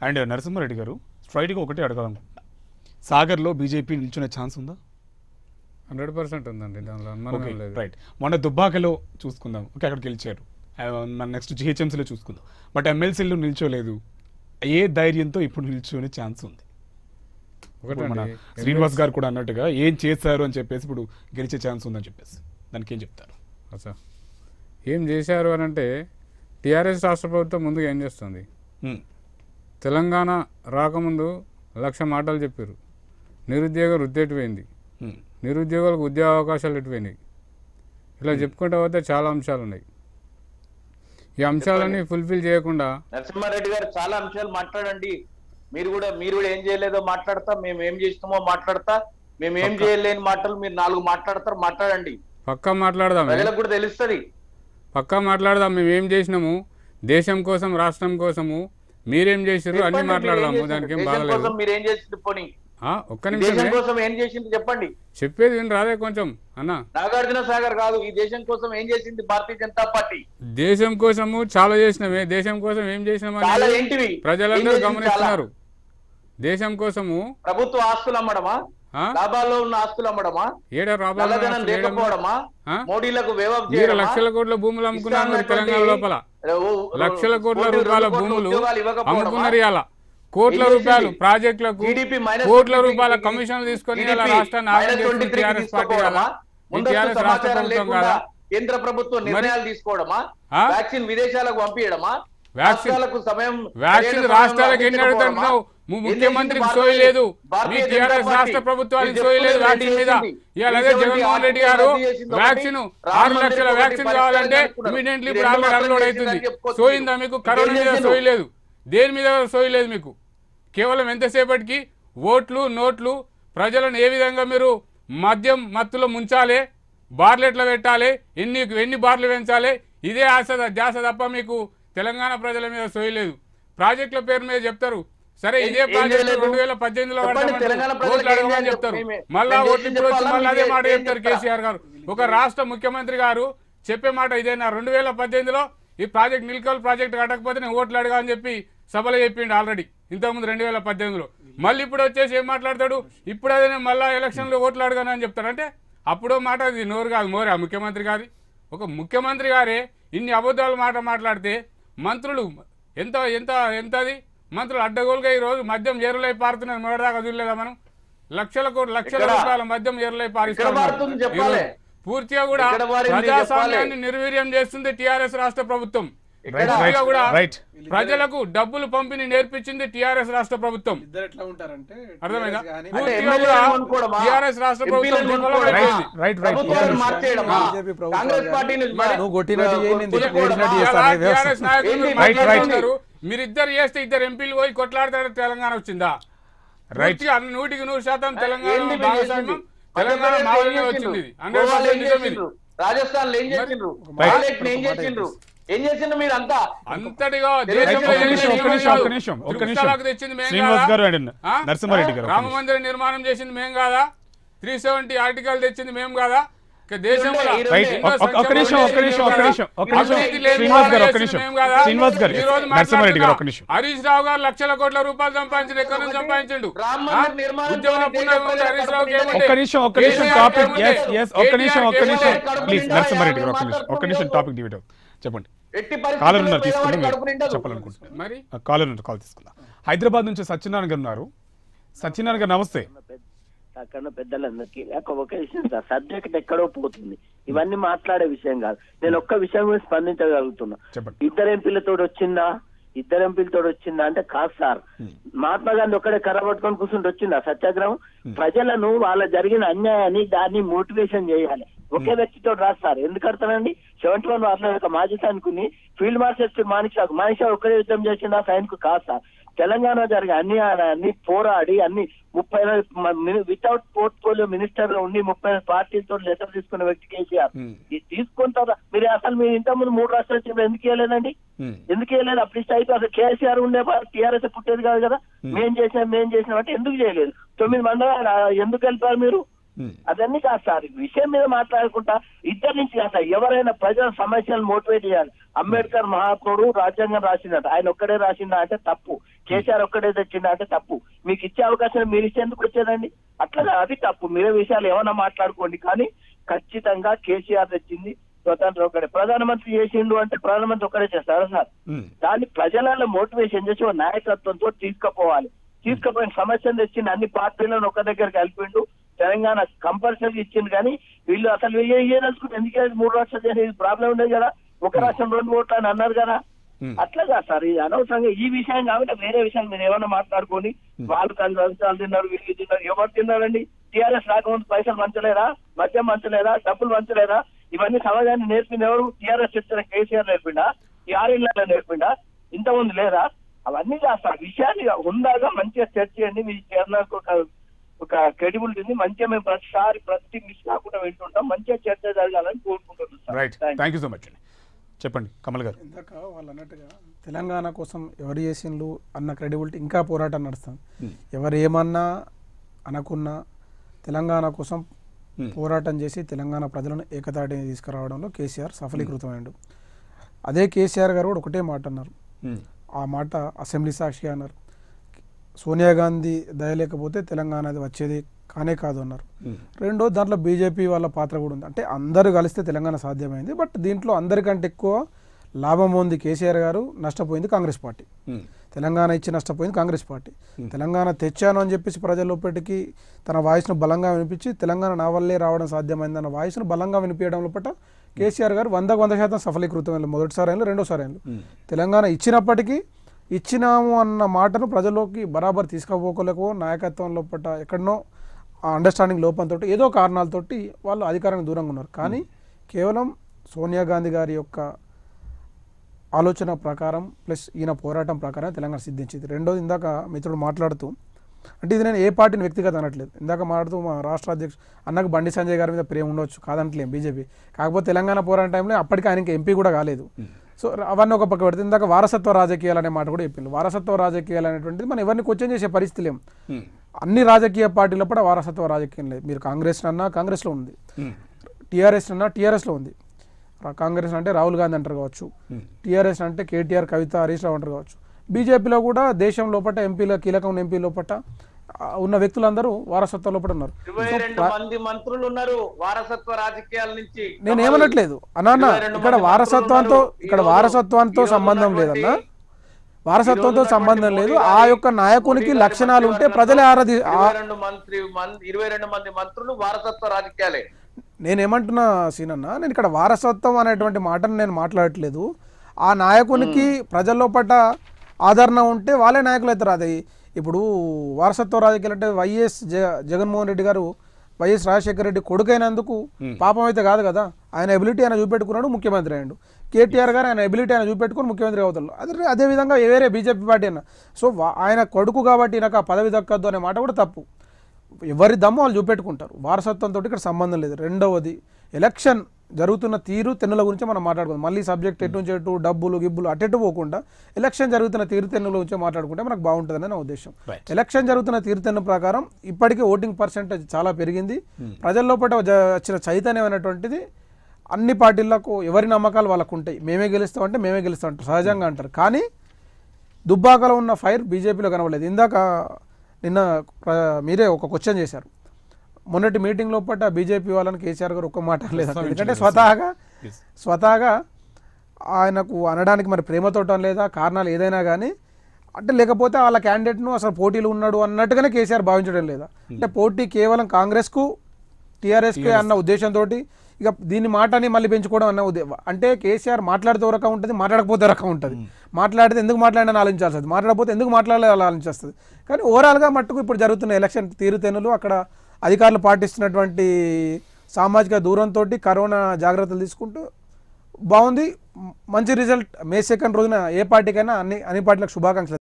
And Narasimha Reddy గారు స్ట్రైట్గా ఒకటే అడగాలనుకుంటున్నా సాగర్లో బీజేపీ నిల్చునే ఛాన్స్ ఉందా హండ్రెడ్ పర్సెంట్ ఉందండి దానిలో అనుమానం ఓకే లేదు రైట్ మొన్న దుబ్బాకలో చూసుకుందాం ఓకే అక్కడ గెలిచారు ఆ, మన నెక్స్ట్ జిహెచ్ఎంసీలో చూసుకుందాం బట్ ఎమ్మెల్సీలో నిల్చోలేదు ఏ ధైర్యంతో ఇప్పుడు నిల్చొనే ఛాన్స్ ఉంది ఇప్పుడు మన ఒకటండి శ్రీనివాస్ గారు కూడా అన్నట్టుగా ఏం చేశారు అని చెప్పేసి ఇప్పుడు గెలిచే ఛాన్స్ ఉందని చెప్పేసి దానికి ఏం చెప్తారు అచ్చా ఏం చేశారు అని అంటే టీఆర్ఎస్ రాష్ట్ర ప్రభుత్వం ముందుగా ఏం చేస్తుంది హ్మ్. తెలంగాణ రాకముందు లక్ష మాటలు చెప్పారు నిరుద్యోగ వృద్ధి ఎటుపోయింది హ్మ్. నిరుద్యోగులకు ఉద్యోగ అవకాశాలు ఎటుపోయినాయి ఇలా చెప్పుకుంటూ పోతే చాలా అంశాలు ఉన్నాయి ఈ అంశాలన్నీ ఫుల్ఫిల్ చేయకుండా నరసింహారెడ్డి గారు చాలా అంశాలు మాట్లాడండి మీరు కూడా మీరు కూడా ఏం చేయలేదో మాట్లాడతా మేము ఏం చేసినామో మాట్లాడతా మేము ఏం చేయలేని మాటలు మీరు నాలుగు మాట్లాడతారు మాట్లాడండి పక్కా మాట్లాడదాం ప్రజలకు కూడా తెలుస్తుంది పక్కా మాట్లాడదాం మేము ఏం చేసినాము దేశం కోసం రాష్ట్రం కోసము మీరేం చేసారు అన్ని మాట్లాడదాము దానికి ఏం దేశం బాధలేదు కోసం మీరు ఏం చేసింది పోనీ ఆ, ఒక్క ఈ దేశం నిమిషం కోసం ఏం చేసింది చెప్పండి చెప్పేది విని రాదే కొంచెం అన్న నాగార్జున సాగర్ కాదు ఈ దేశం కోసం ఏం చేసింది భారతీయ జనతా పార్టీ దేశం కోసము చాలా చేసినామే దేశం కోసం ఏం చేసినామని చాలా ఏంటివి ఏం ప్రజలందరూ చేసింది గమనిస్తున్నారు దేశం కోసము చాలా? ప్రభుత్వ ఆస్తులు అమ్మడమా ఆ? లాభాల్లో ఉన్న ఆస్తులు అమ్మడమా ఏడ రాబాల నల్లధనం లేకపోవడమా ఆ? మోడీలకు వేవప్ మీరు చేయడమా లక్షల కోట్ల భూములు అమ్ముకున్నారు మరి తెలంగాణ లోపల ఓ- లక్షల కోట్ల కోటి రూపాయల రెండు కోట్ల భూములు ఉద్యోగాలు ఇవ్వకపోవడమా? అమ్ముకున్నారు ఇలా కోట్ల ఏం చేసింది? రూపాయలు ప్రాజెక్టులకు GDP minus కోట్ల 23 రూపాయల కి కమిషన్లు తీసుకొని GDP ఇలా రాష్ట్రాన్ని ఆగం minus చేస్తుంది 23 కి టీఆర్ఎస్ పార్టీ తీసుకోవడమా? కదా ఈ ముందస్తు టీఆర్ఎస్ రాష్ట్ర సమాచారం ప్రభుత్వం లేకుండా కదా కేంద్ర ప్రభుత్వం నిర్ణయాలు తీసుకోవడమా ఆ? వ్యాక్సిన్ విదేశాలకు పంపించడమా వ్యాక్సిన్- రాష్ట్రాలకు సమయం వ్యాక్సిన్ సరైన రాష్ట్రాలకు ఎన్ని సమయంలో అడుగుతున్నావు ము- ఏం ముఖ్యమంత్రికి చేసింది సోయి లేదు భారతీయ మీ జనతా టీఆర్ఎస్ పార్టీ? రాష్ట్ర ప్రభుత్వానికి మీరు సోయి లేదు చెప్పుకునే వ్యాక్సిన్ మీద చేసింది. ఇవాళ అదే 370 జగన్మోహన్ రెడ్డి గారు ఆర్టీఐ చేసింది ఒకటి, వ్యాక్సిన్ రామ ఆరు మందిర్ లక్షల ఒకటి వ్యాక్సిన్ పరిష్కారం కావాలంటే చేసుకున్నారు. ఇమీడియట్లీ మీరు ఇప్పుడు ఎన్నో ఆల్రెడీ అప్లోడ్ మాటలు అవుతుంది చేసిందని చెప్పుకోవచ్చు. సోయిందా మీకు కరోనా ఏం మీద చేసిండ్రు? సోయి లేదు దేని మీద సోయి లేదు మీకు కేవలం ఎంతసేపటికి ఓట్లు నోట్లు ప్రజలను ఏ విధంగా మీరు మద్యం మత్తులో ముంచాలి బార్లు ఎట్లా పెట్టాలి ఎన్ని ఎన్ని బార్లు పెంచాలి ఇదే ఆశ ధ్యాస తప్ప మీకు తెలంగాణ ప్రజల మీద సోయి లేదు ప్రాజెక్టుల పేరు మీద చెప్తారు సరే ఏం- ఇదే ఏం ప్రాజెక్టు చేయలేదు? రెండు వేల పద్దెనిమిదిలో చెప్పండి, పడతామంటారు. తెలంగాణ ప్రజలకు ఓట్లు ఏం అడగమని చేయాలి చెప్తారు మేమే- మళ్ళా మేము ఓట్లు చేసింది ఇప్పుడు వచ్చి చెప్పాలా? మళ్ళీ అదే మీరే మాట ఏం చెప్తారు చెప్తారా? కేసీఆర్ గారు ఒక రాష్ట్ర ముఖ్యమంత్రి గారు చెప్పే మాట ఇదేనా రెండు వేల పద్దెనిమిదిలో ఈ ప్రాజెక్ట్ నిల్కల్ ప్రాజెక్ట్ కట్టకపోతే నేను ఓట్లు అడగా అని చెప్పి సభలో చెప్పిండు ఆల్రెడీ ఇంతకుముందు రెండు వేల పద్దెనిమిదిలో మళ్ళీ ఇప్పుడు వచ్చేసి ఏం మాట్లాడతాడు ఇప్పుడు అదే నేను మళ్ళా ఎలక్షన్లో ఓట్లు అడగాను అని చెప్తాడు అంటే అప్పుడో మాట అది నోరు కాదు మోరే ఆ ముఖ్యమంత్రి గారి ఒక ముఖ్యమంత్రి గారే ఇన్ని అబద్ధాలు మాట మాట్లాడితే మంత్రులు ఎంత ఎంత ఎంత అది మంత్రులు అడ్డగోలుగా ఈ రోజు మద్యం ఏరులై పారుతున్నది మొదటిదాకా చూడలేదా మనం లక్షల కోట్ల లక్షల ఎక్కడ? రూపాయల మద్యం ఏరులై ఎక్కడ పారుతుంది చెప్పాలి. పూర్తిగా కూడా ఎక్కడ పారింది ప్రజాస్వామ్యాన్ని చెప్పాలి. నిర్వీర్యం చేస్తుంది టిఆర్ఎస్ రాష్ట్ర ప్రభుత్వం ఎక్కడ? పూర్తిగా కూడా రైట్ ప్రజలకు డబ్బులు పంపిణీ నేర్పించింది టిఆర్ఎస్ రాష్ట్ర ప్రభుత్వం ఇద్దరు ఎట్లా ఉంటారంటే అర్థమైందా TRS గానీ, అంటే పూర్తిగా ఎమ్మెల్యేలను కూడా కొనుక్కోవడమా? టిఆర్ఎస్ రాష్ట్ర ప్రభుత్వం ఎంపీలను డెవలప్ కొనుక్కోవడమా? అయిపోయింది రైట్ రైట్ ప్రభుత్వాలను మార్చేయడమా బీజేపీ ప్రభుత్వాలు కాంగ్రెస్ కానీ. పార్టీని మరి నువ్వు కొట్టినట్టు చేయి, నేను కొనుక్కోవడమా? కొట్టినట్టు చేస్తా. ఇలా అనే వ్యవస్థ. టిఆర్ఎస్ నాయకులు ఏంటి? Right, right. మాట్లాడుతున్నారు. మీరు ఇద్దరు చేస్తే ఇద్దరు ఎంపీలు పోయి కొట్లాడతారు తెలంగాణ వచ్చిందా రైట్. పూర్తిగా అన్ని నూటికి నూరు శాతం తెలంగాణ ఏంది మీరు భాగస్వామ్యం చేసింది? తెలంగాణ మధ్యప్రదేశ్లో మావోనే ఏం వచ్చింది ఇది చేసిండ్రు? హండ్రెడ్ గోవాలో ఏం పర్సెంట్ నిజం ఇది చేసిండ్రు? రాజస్థాన్ లో ఏం చేసిండ్రు రైట్. పార్లమెంట్ ఏం చేసిండ్రు ఏం చేసిండ్రు మీరు అంతా అంతటిగా రైట్, దేశంలో ఒక్క ఏం నిమిషం, ఒక్క చేసింది నిమిషం, కాదు. ఒక్క నిమిషం, ఒక్క త్రిపుల్ నిమిషం. తలాక్ తెచ్చింది మేం శ్రీనివాస్ కాదా? గారు అండి ఆ? నరసింహారెడ్డి గారు ఒక్క రామ నిమిషం. మందిర నిర్మాణం చేసింది మేం కాదా త్రీ సెవెంటీ ఆర్టికల్ తెచ్చింది మేం కాదా ఇక దేశంలో ఈ రెండు- రైట్ ఎన్నో ఒక్క- ఒక్క నిమిషం ఒక్క నిమిషం ఒక్క నిమిషం ఒక్క నిమిషం అవినీతి లేని శ్రీనివాస్ గారు ఒక్క పాలన నిమిషం చేసింది మేం కాదా? శ్రీనివాస్ గారు ఈ రోజు నరసింహారెడ్డి గారు ఒక్క నిమిషం హరీష్ రావు గారు లక్షల కోట్ల రూపాయలు సంపాదించిన ఎక్కడి నుంచి సంపాదించిండు రామ ఆ? మందిర్ నిర్మాణం ఉద్యమ చేసి పుణ్యం ఉంది దేశ హరీష్ రావుకి ప్రజలకు ఏముంది? ఒక్క నిమిషం ఒక్క నిమిషం కేసీఆర్ టాపిక్ ఏముంది? ఎస్ ఎస్ ఒక్క నిమిషం ఒక్క కేసీఆర్ నిమిషం ఏముంది? ప్లీజ్ నిండా నరసింహారెడ్డి గారు ఒక్క యాభై నిమిషం ఒక్క నిమిషం టాపిక్ డివిట్ చెప్పండి ఎట్టి కాలర్ పరిస్థితుల్లో ఉన్నారు తీసుకుందాం పేదవాడి మీరు కడుపు నిండదు. చెప్పాలనుకుంటున్నాను మరి కాలర్ ఉన్నారు కాల్ తీసుకుందాం హైదరాబాద్ నుంచి సత్యనారాయణ గారు ఉన్నారు సత్యనారాయణ గారు నమస్తే అక్కడ పెద్దలందరికీ ఒక ఒక విషయం సార్ సబ్జెక్ట్ ఎక్కడో పోతుంది ఇవన్నీ మాట్లాడే విషయం కాదు నేను ఒక్క విషయం మీద స్పందించగలుగుతున్నా చెప్పండి ఇద్దరు ఎంపీలతో వచ్చిందా ఇద్దరు ఎంపీలతో వచ్చిందా అంటే కాదు సార్ మహాత్మా గాంధీ ఒక్కడే కర్ర పట్టుకొని కూర్చుంటే వచ్చిందా సత్యాగ్రహం ప్రజలను వాళ్ళ జరిగిన అన్యాయాన్ని దాన్ని మోటివేషన్ చేయాలి ఒకే వ్యక్తితో రాదు సార్ ఎందుకు అడతానండి సెవెంటీ వన్ వారిలో ఒక మాజీ సైనికుని field marshal Manekshaw Manekshaw ఒక్కడే యుద్ధం చేసిందా సైనికు కాదు సార్ తెలంగాణ జరిగే అన్యాయాన్ని పోరాడి అన్ని ముప్పై వితౌట్ పోర్ట్ఫోలియో మినిస్టర్ లో ఉండి ముప్పై పార్టీలతో లెటర్ తీసుకున్న వ్యక్తి కేసీఆర్ Hmm. ఇది తీసుకున్న తర్వాత మీరు అసలు మీరు ఇంత ముందు మూడు రాష్ట్రాలు వచ్చినప్పుడు ఎందుకు ఇవ్వలేదండి Hmm. ఎందుకు ఇవ్వలేదు అప్పుడు ఇస్తే అయిపోయి అసలు కేసీఆర్ ఉండే టీఆర్ఎస్ పుట్టేది కాదు కదా మేం చేసినాం మేం చేసినాం అంటే ఎందుకు చేయలేదు తొమ్మిది మంది ఎందుకు కలిపారు మీరు Hmm. అదన్నీ కాదు సార్ విషయం మీద మాట్లాడుకుంటా ఇద్దరి నుంచి కాదు సార్ ఎవరైనా ప్రజల సమస్యలు మోటివేట్ చేయాలి అంబేద్కర్ మహాత్ముడు రాజ్యాంగం రాసిందట ఆయన ఒక్కడే రాసిందా అంటే తప్పు కేసీఆర్ ఒక్కడే తెచ్చిందా అంటే తప్పు మీకు ఇచ్చే అవకాశం మీరు ఇచ్చేందుకు వచ్చేదండి అట్లా అది తప్పు మీరే విషయాలు ఏమైనా మాట్లాడుకోండి కానీ ఖచ్చితంగా కేసీఆర్ తెచ్చింది స్వతంత్రం ఒక్కడే ప్రధానమంత్రి చేసిండు అంటే ప్రధానమంత్రి ఒక్కడే చేస్తారా సార్ ఉమ్. దాన్ని ప్రజలలో మోటివేషన్ చేసి ఒక నాయకత్వంతో తీసుకుపోవాలి తీసుకుపోయిన సమస్యను తెచ్చింది అన్ని పార్టీలను ఒక దగ్గర కలిపిండు తెలంగాణ కంపల్సరీ ఇచ్చింది కానీ వీళ్ళు అసలు వేయదలుచుకుంటే ఎందుకంటే మూడు రాష్ట్రాలు చేసేది ప్రాబ్లం ఉండేది కదా ఒక రాష్ట్రం రెండు ఓట్లు అని అన్నారు కదా Hmm. అట్లా కాదు సార్ ఇది అనవసరంగా ఈ విషయం కాబట్టి వేరే విషయం మీరు ఏమైనా మాట్లాడుకొని వాళ్ళు కలిసి లంచాలు తిన్నారు వీళ్ళు తిన్నారు ఎవరు తిన్నారండి టీఆర్ఎస్ రాకముందు పైసలు మంచలేదా మద్యం మంచలేదా డబ్బులు మంచలేదా ఇవన్నీ సమాజాన్ని నేర్పింది ఎవరు టీఆర్ఎస్ చెప్తున్న కేసీఆర్ నేర్పిండా ఈ ఆరేళ్లలో నేర్పిండా ఇంతకుముందు లేదా అవన్నీ కాస్త విషయాన్ని ఉందాగా మంచిగా చర్చ చేయండి మీ ఛానల్కి ఒక ఒక క్రెడిబిలిటీ ఉంది మంచిగా మేము ప్రతిసారి ప్రతి మిస్ కాకుండా వింటుంటాం మంచిగా చర్చ జరగాలని కోరుకుంటున్నాం sir. Right Thank you. Thank you so much అండి చెప్పండి కమల్ గారు ఇందాక వాళ్ళు అన్నట్టుగా తెలంగాణ కోసం ఎవరు చేసిండ్రు అన్న క్రెడిబిలిటీ ఇంకా పోరాటం నడుస్తుంది ఎవరు ఏమన్నా అనకున్నా తెలంగాణ కోసం Hmm. పోరాటం చేసి తెలంగాణ ప్రజలను ఏకతాటిని తీసుకురావడంలో కేసీఆర్ సఫలీకృతమైండు అదే కేసీఆర్ గారు కూడా ఒకటే మాట అన్నారు ఉమ్. ఆ మాట అసెంబ్లీ సాక్షి అన్నారు సోనియా గాంధీ దయ లేకపోతే తెలంగాణ అది వచ్చేది కానే కాదు అన్నారు ఉమ్. రెండో దాంట్లో బీజేపీ వాళ్ళ పాత్ర కూడా ఉంది అంటే అందరూ కలిస్తే తెలంగాణ సాధ్యమైంది బట్ దీంట్లో అందరికంటే ఎక్కువ లాభం ఉంది కేసీఆర్ గారు నష్టపోయింది కాంగ్రెస్ పార్టీ ఉమ్. తెలంగాణ ఇచ్చి నష్టపోయింది కాంగ్రెస్ పార్టీ తెలంగాణ తెచ్చాను అని చెప్పేసి ప్రజల లోపలికి తన వాయిస్ను బలంగా వినిపించి తెలంగాణ నా వల్లే రావడం సాధ్యమైందన్న వాయిస్ను బలంగా వినిపించడం లోపల కేసీఆర్ గారు వందకు వంద శాతం సఫలీకృతం మొదటిసారి అయినా రెండోసారి అయినా తెలంగాణ ఇచ్చినప్పటికీ ఇచ్చినాము అన్న మాటను ప్రజల్లోకి బరాబర్ తీసుకుపోకలేకో నాయకత్వం లోపల ఎక్కడనో ఆ అండర్స్టాండింగ్ లోపంతో ఏదో కారణాలతోటి వాళ్ళు అధికారానికి దూరంగా ఉన్నారు కానీ కేవలం సోనియా గాంధీ గారి యొక్క ఆలోచన ప్రకారం ప్లస్ ఈయన పోరాటం ప్రకారం తెలంగాణ సిద్ధించింది రెండోది ఇందాక మిత్రుడు మాట్లాడుతూ అంటే ఇది నేను ఏ పార్టీని వ్యక్తిగత అనట్లేదు ఇందాక మాట్లాడుతూ మా రాష్ట్ర అధ్యక్షుడు అన్నకు బండి సంజయ్ గారి మీద ప్రేమ ఉండొచ్చు కాదంటలేం బీజేపీ కాకపోతే తెలంగాణ పోరాటం టైంలో అప్పటికి ఆయనకి ఎంపీ కూడా కాలేదు సో అవన్నీ ఒక పక్క పెడితే ఇందాక వారసత్వ రాజకీయాలు అనే మాట కూడా చెప్పింది వారసత్వ రాజకీయాలు అనేటువంటిది మనం ఎవరిని క్వశ్చన్ చేసే పరిస్థితి లేం ఉమ్. అన్ని రాజకీయ పార్టీల కూడా వారసత్వ రాజకీయం లేదు మీరు కాంగ్రెస్ అన్నా కాంగ్రెస్లో ఉంది ఉమ్. టీఆర్ఎస్ అన్నా టీఆర్ఎస్లో ఉంది రా- కాంగ్రెస్ అంటే రాహుల్ గాంధీ అంటారు కావచ్చు టీఆర్ఎస్ అంటే కేటీఆర్ కవిత హరీష్ రావు అంటారు కావచ్చు బీజేపీలో కూడా దేశం లోపల ఎంపీల కీలకం ఎంపీ లోపల ఆ, ఉన్న వ్యక్తులందరూ వారసత్వం లోపల ఉన్నారు ఇరవై రెండు మంది మంత్రులు ఉన్నారు వారసత్వ రాజకీయాల నుంచి నేను ఏమనట్లేదు అన్న ఇరవై రెండు ఇక్కడ మంది వారసత్వంతో మంత్రులు ఉన్నారు. ఇక్కడ ఈ రోజు- వారసత్వంతో ఈ రోజు సంబంధం ఉన్నటువంటి- లేదన్న వారసత్వంతో ఈ రోజు సంబంధం ఉన్నటువంటి లేదు మోడీ ఆ గారి- యొక్క నాయకునికి మోడీ గారి లక్షణాలు ఉంటే మంత్రివర్గంలో ప్రజలే ఆరాధి ఆ- ఇరవై రెండు మంత్రి మన్- ఇరవై రెండు మంది మంత్రులు వారసత్వ రాజకీయాలే నేనేమంటున్నా సీనన్న నేను ఇక్కడ వారసత్వం అనేటువంటి మాటను నేను మాట్లాడట్లేదు ఆ నాయకునికి ప్రజల్లో పట్ల ఆదరణ ఉంటే వాళ్ళే నాయకులు అవుతారు అది ఇప్పుడు వారసత్వ రాజకీయాలు అంటే వైఎస్ జగ జగన్మోహన్ రెడ్డి గారు వైఎస్ రాజశేఖర రెడ్డి కొడుకైనందుకు పాపం అయితే కాదు కదా ఆయన ఎబిలిటీ ఆయన చూపెట్టుకున్నాడు ముఖ్యమంత్రి అయ్యాడు కేటీఆర్ గారు ఆయన ఎబిలిటీ ఆయన చూపెట్టుకుని ముఖ్యమంత్రి అవుతాడు అదే అదేవిధంగా వేరే బీజేపీ పార్టీ అయినా సో వా- ఆయన కొడుకు కాబట్టి నాకు ఆ పదవి దక్కద్దు అనే మాట కూడా తప్పు ఎవరి దమ్ము వాళ్ళు చూపెట్టుకుంటారు వారసత్వంతో ఇక్కడ సంబంధం లేదు రెండవది ఎలక్షన్ జరుగుతున్న తీరు తెన్నుల గురించి మనం మాట్లాడుకుందాం మళ్ళీ సబ్జెక్ట్ ఎటు నుంచి ఎటు డబ్బులు గిబ్బులు అటెటు పోకుండా ఎలక్షన్ జరుగుతున్న తీరు తెన్నుల గురించి మాట్లాడుకుంటే మనకు బాగుంటుందని నా ఉద్దేశం Right. ఎలక్షన్ జరుగుతున్న తీరుతెన్ను ప్రకారం ఇప్పటికే ఓటింగ్ పర్సెంటేజ్ చాలా పెరిగింది ప్రజల లోపల జ- వచ్చిన చైతన్యం అనేటువంటిది అన్ని పార్టీలకు ఎవరి నమ్మకాలు వాళ్ళకు ఉంటాయి మేమే గెలుస్తాం అంటే మేమే గెలుస్తాం అంటారు సహజంగా అంటారు కానీ దుబ్బాకలో ఉన్న ఫైర్ బీజేపీలో కనబడలేదు ఇందాక నిన్న ప్ర- మీరే ఒక క్వశ్చన్ చేశారు మొన్నటి మీటింగ్ లోపల బీజేపీ వాళ్ళని కేసీఆర్ గారు ఒక్క మాట లేదు ఎందుకంటే స్వతహాగా Yes. స్వతహాగా ఆయనకు అనడానికి మరి ప్రేమతోటం లేదా కారణాలు ఏదైనా కానీ అంటే లేకపోతే వాళ్ళ క్యాండిడేట్ను అసలు పోటీలు ఉన్నాడు అన్నట్టుగానే కేసీఆర్ భావించడం లేదా అంటే పోటీ కేవలం కాంగ్రెస్కు టీఆర్ఎస్కి అన్న ఉద్దేశంతో ఇక దీన్ని మాటని మళ్ళీ పెంచుకోవడం అన్న ఉద్దే అంటే కేసీఆర్ మాట్లాడితే ఒక రకం ఉంటుంది మాట్లాడకపోతే ఒక రకం ఉంటుంది మాట్లాడితే ఎందుకు మాట్లాడినా ఆలోచించాల్సి వస్తుంది మాట్లాడకపోతే ఎందుకు మాట్లాడాలి ఆలోచించేస్తుంది కానీ ఓవరాల్గా మట్టుకు ఇప్పుడు జరుగుతున్న ఎలక్షన్ తీరుతెన్నులు అక్కడ అధికారులు పాటిస్తున్నటువంటి సామాజిక దూరంతో కరోనా జాగ్రత్తలు తీసుకుంటూ బాగుంది మంచి రిజల్ట్ మే సెకండ్ రోజున ఏ పార్టీకైనా అన్ని అన్ని పార్టీలకు శుభాకాంక్షలు